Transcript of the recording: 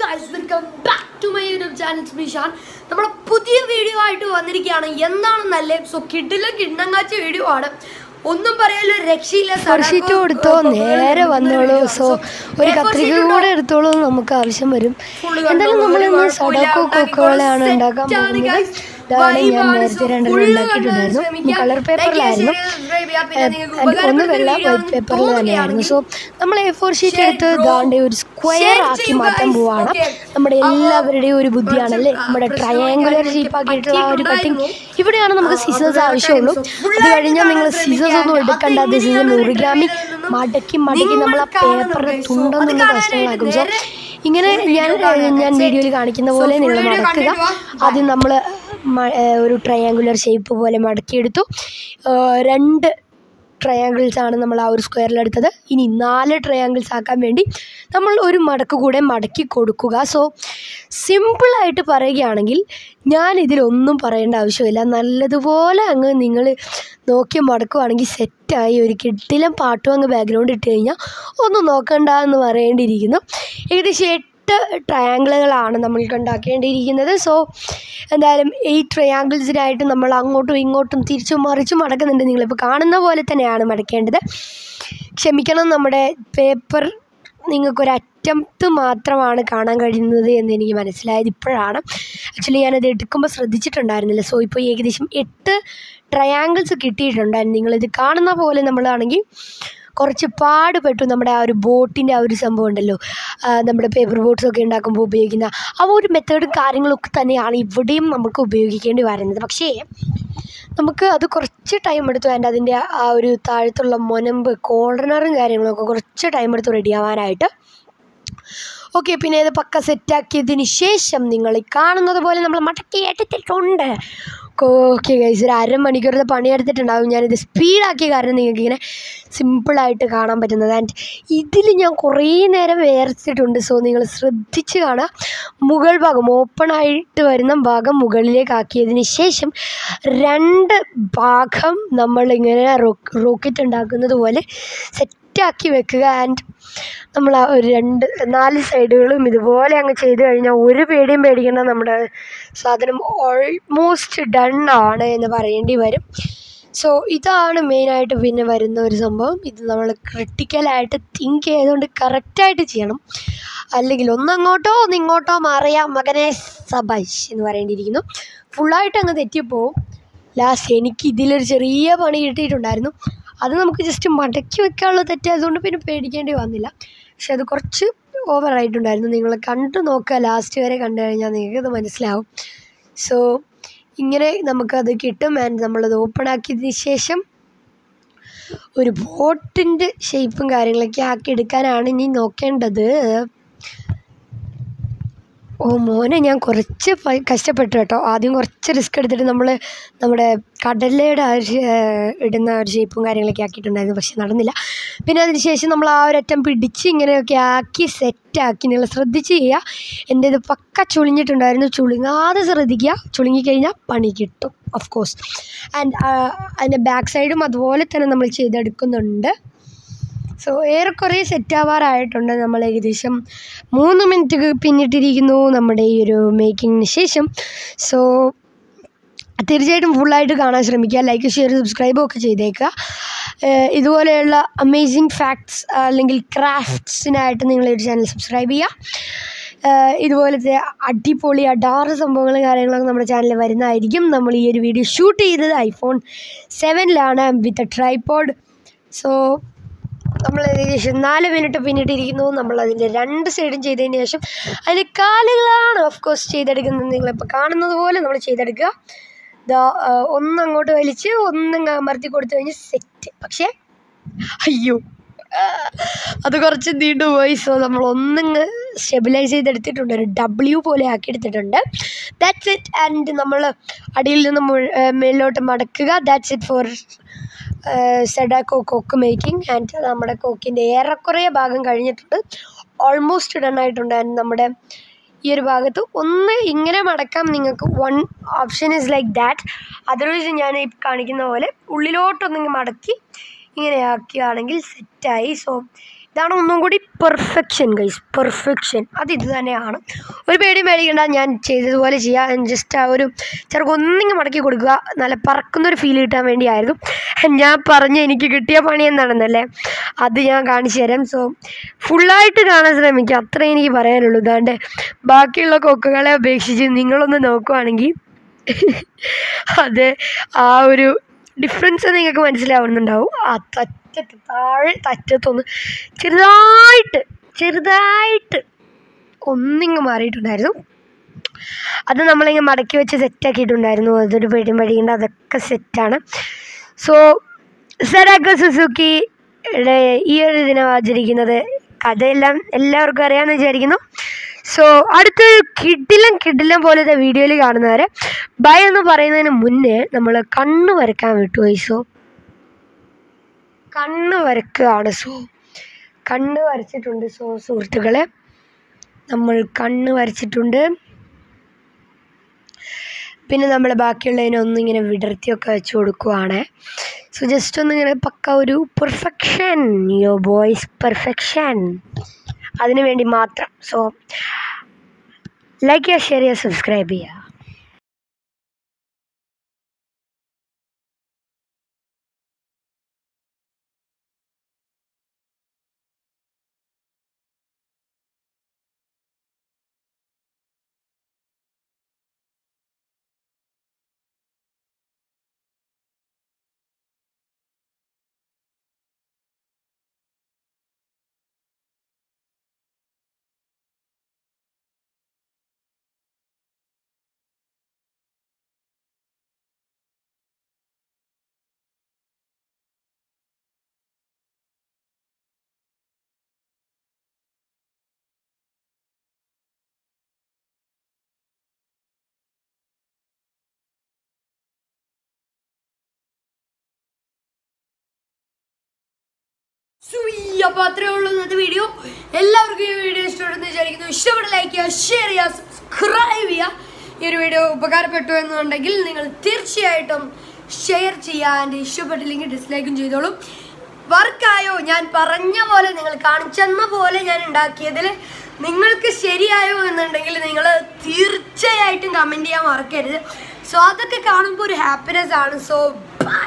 Guys welcome back to my YouTube channel Smishan നമ്മുടെ പുതിയ video ആയിട്ട് വന്നിരിക്കുകയാണ് എന്താണെന്നല്ലേ സോ കിഡിലെ കിണ്ണങ്ങാച്ച വീഡിയോ ആണ് ഒന്നും പറയാലോ രക്ഷയില്ല ഷീറ്റ് കൊടുത്തോ നേരെ വന്നോളൂ സോ ഒരു കത്രിക കൂടെ എടുത്തോളൂ നമുക്ക് ആവശ്യം വരും എന്തായാലും നമ്മൾ ഇന്ന് സഡോക്കോ കൊക്കോളയാണ് ഉണ്ടാക്കാൻ പോകുന്നത് ഇതാണ് ഞാൻ നേരത്തെ രണ്ടെണ്ണം ഉണ്ടാക്കിയിട്ടുണ്ടായിരുന്നു കളർ പേപ്പറിലായിരുന്നു ഒന്ന് വെള്ള വൈറ്റ് പേപ്പറിൽ തന്നെയായിരുന്നു സോ നമ്മൾ എ ഫോർ ഷീറ്റ് എടുത്ത് ദാണ്ടെ ഒരു സ്ക്വയർ ആക്കി മാറ്റാൻ പോവാണ് നമ്മുടെ എല്ലാവരുടെയും ഒരു ബുദ്ധിയാണല്ലേ നമ്മുടെ ട്രയാങ്കുലർ ഷേപ്പ് ആക്കിയിട്ടുള്ള ആ ഒരു കട്ടിങ് ഇവിടെയാണ് നമുക്ക് സിസേഴ്സ് ആവശ്യമുള്ളൂ അത് കഴിഞ്ഞാൽ നിങ്ങൾ സിസേഴ്സ് ഒന്നും എടുക്കണ്ട ദിസ് ഇസ് മുറിഗാമി മടക്കി മടക്കി നമ്മൾ ആ പേപ്പറിന്റെ തുണ്ടൊന്നും കഷ്ണങ്ങളാക്കും സോ ഇങ്ങനെ ഞാൻ ഞാൻ വീഡിയോയിൽ കാണിക്കുന്ന പോലെ നിങ്ങൾ മടക്കുക ആദ്യം നമ്മൾ ഒരു ട്രയാങ്കുലർ ഷേപ്പ് പോലെ മടക്കിയെടുത്തു ഏഹ് രണ്ട് ട്രയാങ്കിൾസ് ആണ് നമ്മൾ ആ ഒരു സ്ക്വയറിൽ എടുത്തത് ഇനി നാല് ട്രയാങ്കിൾസ് ആക്കാൻ വേണ്ടി നമ്മൾ ഒരു മടക്ക് കൂടെ മടക്കി കൊടുക്കുക സോ സിമ്പിളായിട്ട് പറയുകയാണെങ്കിൽ ഞാൻ ഇതിലൊന്നും പറയേണ്ട ആവശ്യമില്ല നല്ലതുപോലെ അങ്ങ് നിങ്ങൾ നോക്കി മടക്കുവാണെങ്കിൽ സെറ്റായി ഒരു കിട്ടിലും പാട്ടും അങ്ങ് ബാക്ക്ഗ്രൗണ്ട് ഇട്ട് കഴിഞ്ഞാൽ ഒന്നും നോക്കണ്ട എന്ന് പറയേണ്ടിയിരിക്കുന്നു ഏകദേശം എട്ട് ട്രയാങ്കിളുകളാണ് നമ്മൾക്ക് ഉണ്ടാക്കേണ്ടിയിരിക്കുന്നത് സോ എന്തായാലും ഈ ട്രയാങ്കിൾസിനായിട്ട് നമ്മൾ അങ്ങോട്ടും ഇങ്ങോട്ടും തിരിച്ചും മറിച്ചും മടക്കുന്നുണ്ട് നിങ്ങളിപ്പോൾ കാണുന്ന പോലെ തന്നെയാണ് മടക്കേണ്ടത് ക്ഷമിക്കണം നമ്മുടെ പേപ്പർ നിങ്ങൾക്കൊരു അറ്റംപ്റ്റ് മാത്രമാണ് കാണാൻ കഴിയുന്നത് എന്ന് എനിക്ക് മനസ്സിലായത് ഇപ്പോഴാണ് ആക്ച്വലി ഞാനത് എടുക്കുമ്പോൾ ശ്രദ്ധിച്ചിട്ടുണ്ടായിരുന്നില്ല സോ ഇപ്പോൾ ഏകദേശം എട്ട് ട്രയാങ്കിൾസ് കിട്ടിയിട്ടുണ്ടായിരുന്നു നിങ്ങളിത് കാണുന്ന പോലെ നമ്മളാണെങ്കിൽ കുറച്ച് പാടുപെട്ടു നമ്മുടെ ആ ഒരു ബോട്ടിൻ്റെ ആ ഒരു സംഭവം ഉണ്ടല്ലോ ആ, നമ്മുടെ പേപ്പർ ബോട്ട്സ് ഒക്കെ ഉണ്ടാക്കുമ്പോൾ ഉപയോഗിക്കുന്ന ആ ഒരു മെത്തേഡും കാര്യങ്ങളൊക്കെ തന്നെയാണ് ഇവിടെയും നമുക്ക് ഉപയോഗിക്കേണ്ടി വരുന്നത് പക്ഷേ നമുക്ക് അത് കുറച്ച് ടൈം എടുത്തു ആൻഡ് അതിൻ്റെ ആ ഒരു താഴത്തുള്ള മുനമ്പ് കോർണറും കാര്യങ്ങളൊക്കെ കുറച്ച് ടൈം എടുത്തു റെഡിയാവാനായിട്ട് ഓക്കെ പിന്നെ ഇത് പക്ക സെറ്റാക്കിയതിന് ശേഷം നിങ്ങൾ ഈ കാണുന്നത് പോലെ നമ്മൾ മടക്കി എടുത്തിട്ടുണ്ട് ഓക്കെ ഗൈസ് ഒരു അരമണിക്കൂറത്തെ പണിയെടുത്തിട്ടുണ്ടാവും ഞാനിത് സ്പീഡാക്കിയ കാരണം നിങ്ങൾക്ക് ഇങ്ങനെ സിമ്പിളായിട്ട് കാണാൻ പറ്റുന്നത് ആൻഡ് ഇതിൽ ഞാൻ കുറേ നേരം വേർത്തിട്ടുണ്ട് സോ നിങ്ങൾ ശ്രദ്ധിച്ച് കാണുക മുകൾ ഭാഗം ഓപ്പൺ ആയിട്ട് വരുന്ന ഭാഗം മുകളിലേക്ക് ആക്കിയതിന് ശേഷം രണ്ട് ഭാഗം നമ്മളിങ്ങനെ റോക്കറ്റ് ഉണ്ടാക്കുന്നത് പോലെ സെറ്റാക്കി വെക്കുക ആൻഡ് നമ്മൾ ആ ഒരു രണ്ട് നാല് സൈഡുകളും ഇതുപോലെ അങ്ങ് ചെയ്ത് കഴിഞ്ഞാൽ ഒരു പേടിയും പേടിക്കേണ്ട നമ്മുടെ സാധനം ഓൾമോസ്റ്റ് ഡൺ ആണ് എന്ന് പറയേണ്ടി വരും സോ ഇതാണ് മെയിനായിട്ട് പിന്നെ വരുന്ന ഒരു സംഭവം ഇത് നമ്മൾ ക്രിട്ടിക്കലായിട്ട് തിങ്ക് ചെയ്തുകൊണ്ട് കറക്റ്റായിട്ട് ചെയ്യണം അല്ലെങ്കിൽ ഒന്നങ്ങോട്ടോ ഒന്നിങ്ങോട്ടോ മാറിയാൽ മകനെ സബാഷ് എന്ന് പറയേണ്ടിയിരിക്കുന്നു ഫുള്ളായിട്ട് അങ്ങ് തെറ്റിപ്പോവും ലാസ്റ്റ് എനിക്ക് ഇതിലൊരു ചെറിയ പണി കിട്ടിയിട്ടുണ്ടായിരുന്നു അത് നമുക്ക് ജസ്റ്റ് മടക്കി വെക്കാനുള്ള തെറ്റായതുകൊണ്ട് പിന്നെ പേടിക്കേണ്ടി വന്നില്ല പക്ഷെ അത് കുറച്ച് ഓവറായിട്ടുണ്ടായിരുന്നു നിങ്ങൾ കണ്ടു നോക്കുക ലാസ്റ്റ് വരെ കണ്ടു കഴിഞ്ഞാൽ നിങ്ങൾക്കത് മനസ്സിലാവും സോ ഇങ്ങനെ നമുക്കത് കിട്ടും ആൻഡ് നമ്മളത് ഓപ്പൺ ആക്കിയതിന് ശേഷം ഒരു ബോട്ടിൻ്റെ ഷേപ്പും കാര്യങ്ങളൊക്കെ ആക്കി എടുക്കാനാണ് ഇനി നോക്കേണ്ടത് ഓ മോനെ ഞാൻ കുറച്ച് പ- കഷ്ടപ്പെട്ടു കേട്ടോ ആദ്യം കുറച്ച് റിസ്ക് എടുത്തിട്ട് നമ്മൾ നമ്മുടെ കടലയുടെ ആ ഒരു ഏഹ്, ഇടുന്ന ഒരു ഷേപ്പും കാര്യങ്ങളൊക്കെ ആക്കിയിട്ടുണ്ടായിരുന്നു പക്ഷെ നടന്നില്ല പിന്നെ അതിന് ശേഷം നമ്മൾ ആ ഒരറ്റം പിടിച്ച് ഇങ്ങനെയൊക്കെ ആക്കി സെറ്റാക്കി നിങ്ങൾ ശ്രദ്ധിച്ച് ചെയ്യുക എൻ്റെ ഇത് പക്ക ചുളിഞ്ഞിട്ടുണ്ടായിരുന്നു ചുളുങ്ങാതെ ശ്രദ്ധിക്കുക ചുളുങ്ങിക്കഴിഞ്ഞാൽ പണി കിട്ടും ഓഫ് കോഴ്സ് ആൻഡ് അതിൻ്റെ ബാക്ക് സൈഡും അതുപോലെ തന്നെ നമ്മൾ ചെയ്തെടുക്കുന്നുണ്ട് സോ ഏറെക്കുറെ സെറ്റ് ആവാറായിട്ടുണ്ട് നമ്മൾ ഏകദേശം മൂന്ന് മിനിറ്റ് പിന്നിട്ടിരിക്കുന്നു നമ്മുടെ ഈ ഒരു മേക്കിങ്ങിന് ശേഷം സോ തീർച്ചയായിട്ടും ഫുള്ളായിട്ട് കാണാൻ ശ്രമിക്കുക ലൈക്ക് ഷെയർ സബ്സ്ക്രൈബും ഒക്കെ ചെയ്തേക്കുക ഏഹ് ഇതുപോലെയുള്ള അമേസിങ് ഫാക്ട്സ് അല്ലെങ്കിൽ ക്രാഫ്റ്റ്സിനായിട്ട് നിങ്ങൾ ഈ ഒരു ചാനൽ സബ്സ്ക്രൈബ് ചെയ്യുക ഏഹ് ഇതുപോലത്തെ അടിപൊളി അടാറ് സംഭവങ്ങളും കാര്യങ്ങളൊക്കെ നമ്മുടെ ചാനലിൽ വരുന്നതായിരിക്കും നമ്മൾ ഈ ഒരു വീഡിയോ ഷൂട്ട് ചെയ്തത് ഐഫോൺ സെവനിലാണ് വിത്ത് എ ട്രൈപോഡ് സോ നമ്മൾ ഏകദേശം നാല് മിനിറ്റ് പിന്നിട്ടിരിക്കുന്നു നമ്മൾ അതിൻ്റെ രണ്ട് സൈഡും ചെയ്തതിന് ശേഷം അതിൻ്റെ കാലുകളാണ് ഓഫ് കോഴ്സ് ചെയ്തെടുക്കുന്നത് നിങ്ങളിപ്പോൾ കാണുന്നത് പോലെ നമ്മൾ ചെയ്തെടുക്കുക ദാ ആ, ഒന്ന് അങ്ങോട്ട് വലിച്ച് ഒന്നങ്ങ് അമർത്തി കൊടുത്തു കഴിഞ്ഞാൽ സെറ്റ് പക്ഷേ അയ്യോ ആ, അത് കുറച്ച് നീണ്ടുപോയി സോ നമ്മൾ ഒന്നങ്ങ് സ്റ്റെബിലൈസ് ചെയ്തെടുത്തിട്ടുണ്ട് ഒരു ഡബ്ല്യു പോലെ ആക്കിയെടുത്തിട്ടുണ്ട് ദാറ്റ്സ് ഇറ്റ് ആൻഡ് നമ്മൾ അടിയിൽ നിന്ന് മുഴ- ആ, മേലോട്ട് മടക്കുക ദാറ്റ്സ് ഇറ്റ് ഫോർ സെഡാക്കോ കോക്ക് മേക്കിംഗ് ആൻഡ് നമ്മുടെ കോക്കിൻ്റെ ഏറെക്കുറെ ഭാഗം കഴിഞ്ഞിട്ടുണ്ട് ഓൾമോസ്റ്റ് ഡൺ ആയിട്ടുണ്ട് ആൻഡ് നമ്മുടെ ഈ ഒരു ഭാഗത്ത് ഒന്ന് ഇങ്ങനെ മടക്കാം നിങ്ങൾക്ക് one option is like that otherwise ഞാൻ ഈ കാണിക്കുന്ന പോലെ ഉള്ളിലോട്ടൊന്നിങ്ങ് മടക്കി ഇങ്ങനെ ആക്കുകയാണെങ്കിൽ സെറ്റായി സോ ഇതാണ് ഒന്നും കൂടി പെർഫെക്ഷൻ ഗൈസ് പെർഫെക്ഷൻ അത് ഇത് തന്നെയാണ് ഒരു പേടി മേടിക്കണ്ട ഞാൻ ചെയ്തതുപോലെ ചെയ്യാം ജസ്റ്റ് ആ ഒരു ചെറുപ്പം ഒന്നിങ്ങ് മടക്കി കൊടുക്കുക നല്ല പറക്കുന്നൊരു ഫീൽ കിട്ടാൻ വേണ്ടിയായിരുന്നു ഞാൻ പറഞ്ഞ എനിക്ക് കിട്ടിയ പണി എന്താണെന്നല്ലേ അത് ഞാൻ കാണിച്ചു തരാം സോ ഫുള്ളായിട്ട് കാണാൻ ശ്രമിക്കുക അത്രേ എനിക്ക് പറയാനുള്ളൂ ഇതാണ്ട് ബാക്കിയുള്ള കൊക്കുകളെ അപേക്ഷിച്ച് നിങ്ങളൊന്ന് നോക്കുവാണെങ്കിൽ അത് ആ ഒരു ഡിഫറൻസ് നിങ്ങൾക്ക് മനസ്സിലാവുന്നുണ്ടാവും ആ തറ്റത്ത് താഴെ തറ്റത്തൊന്ന് ചെറുതായിട്ട് ചെറുതായിട്ട് ഒന്നിങ്ങ് മാറിയിട്ടുണ്ടായിരുന്നു അത് നമ്മളിങ്ങനെ മടക്കി വെച്ച് സെറ്റാക്കിയിട്ടുണ്ടായിരുന്നു അതൊരു പേടിയും വഴിയുണ്ട് അതൊക്കെ സെറ്റാണ് സോ സെറാക്ക സുസുക്കിയുടെ ഈ ഒരു ദിനം ആചരിക്കുന്നത് കഥയെല്ലാം എല്ലാവർക്കും അറിയാമെന്ന് വിചാരിക്കുന്നു സോ അടുത്തൊരു കിടിലം കിടിലം പോലത്തെ വീഡിയോയിൽ കാണുന്നവരെ ബൈ എന്ന് പറയുന്നതിന് മുന്നേ നമ്മൾ കണ്ണ് വരയ്ക്കാൻ വിട്ടുപോയി സോ കണ്ണ് വരക്കുകയാണ് സോ കണ്ണ് വരച്ചിട്ടുണ്ട് സോ സുഹൃത്തുക്കളെ നമ്മൾ കണ്ണ് വരച്ചിട്ടുണ്ട് പിന്നെ നമ്മൾ ബാക്കിയുള്ളതിനൊന്നും ഇങ്ങനെ വിടർത്തിയൊക്കെ വെച്ച് കൊടുക്കുവാണ് സോ ജസ്റ്റ് ഒന്ന് ഇങ്ങനെ പക്ക ഒരു പെർഫെക്ഷൻ യോ ബോയ്സ് പെർഫെക്ഷൻ അതിനു വേണ്ടി മാത്രം സോ ലൈക്ക് ചെയ്യുക ഷെയർ ചെയ്യുക സബ്സ്ക്രൈബ് ചെയ്യുക സുയ്യ്. അപ്പൊ അത്രേ ഉള്ളൂ ഇന്നത്തെ വീഡിയോ എല്ലാവർക്കും ഈ വീഡിയോ ഇഷ്ടപ്പെടുന്നു വിചാരിക്കുന്നു ഇഷ്ടപ്പെട്ട ലൈക്ക് ചെയ്യുക ഷെയർ ചെയ്യുക സബ്സ്ക്രൈബ് ചെയ്യുക ഈ ഒരു വീഡിയോ ഉപകാരപ്പെട്ടു എന്നുണ്ടെങ്കിൽ നിങ്ങൾ തീർച്ചയായിട്ടും ഷെയർ ചെയ്യുക ആൻഡ് ഇഷ്ടപ്പെട്ടില്ലെങ്കിൽ ഡിസ്ലൈക്കും ചെയ്തോളൂ വർക്കായോ ഞാൻ പറഞ്ഞ പോലെ നിങ്ങൾ കാണിച്ചെന്ന പോലെ ഞാൻ ഉണ്ടാക്കിയതിൽ നിങ്ങൾക്ക് ശരിയായോ എന്നുണ്ടെങ്കിൽ നിങ്ങൾ തീർച്ചയായിട്ടും കമൻറ്റ് ചെയ്യാൻ മറക്കരുത് സോ അതൊക്കെ കാണുമ്പോൾ ഒരു ഹാപ്പിനെസ് ആണ് സോ ബൈ